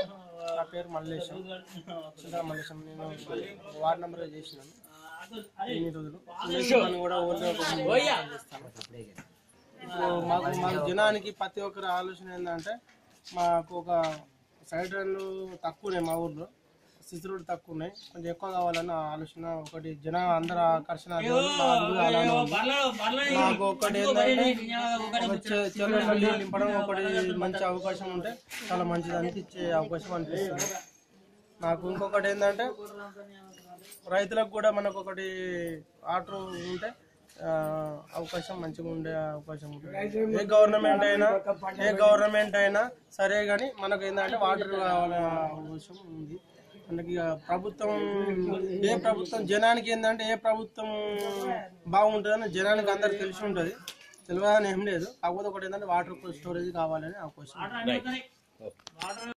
నా పేరు మల్లేశం సుధా మల్లేశం నేను వార్డ్ నెంబర్ చేసినాను ఎన్ని రోజులు చేసిన పని కూడా ఊళ్ళో చేస్తాను ఇప్పుడు మాకు మాకు జనానికి ప్రతి ఒక్కరి ఆలోచన ఏంటంటే మాకు ఒక సైడ్ రన్లు తక్కువనే మా ఊర్లో సిసి రోడ్డు తక్కువ ఉన్నాయి కొంచెం ఎక్కువ కావాలన్న ఆలోచన ఒకటి జన అందరు ఆకర్షణ మాది కూడా అలానే ఉంది. మాకు ఒకటి ఏంటంటే ఒక చె- చెరువులో నీళ్ళు నింపడం ఒకటి మంచి అవకాశం ఉంటే చాలా మంచిది అనిపించే అవకాశం అనిపిస్తుంది నాకు ఇంకొకటి ఏంటంటే రైతులకు కూడా మనకు ఒకటి ఆర్డర్ ఉంటే ఆ, అవకాశం మంచిగా ఉండే అవకాశం ఉంటుంది ఏ గవర్నమెంట్ అయినా ఏ గవర్నమెంట్ అయినా సరే కానీ మనకు ఏంటంటే వాటర్ కావాలనే అవకాశం ఉంది మనకి ఇక ప్రభుత్వం ఏ ప్రభుత్వం జనానికి ఏంటంటే ఏ ప్రభుత్వం బాగుంటుందని జనానికి అందరికి తెలిసి ఉంటుంది తెలియదని ఏం లేదు కాకపోతే ఒకటి ఏంటంటే వాటర్ స్టోరేజ్ కావాలని అవకాశం ఉంది.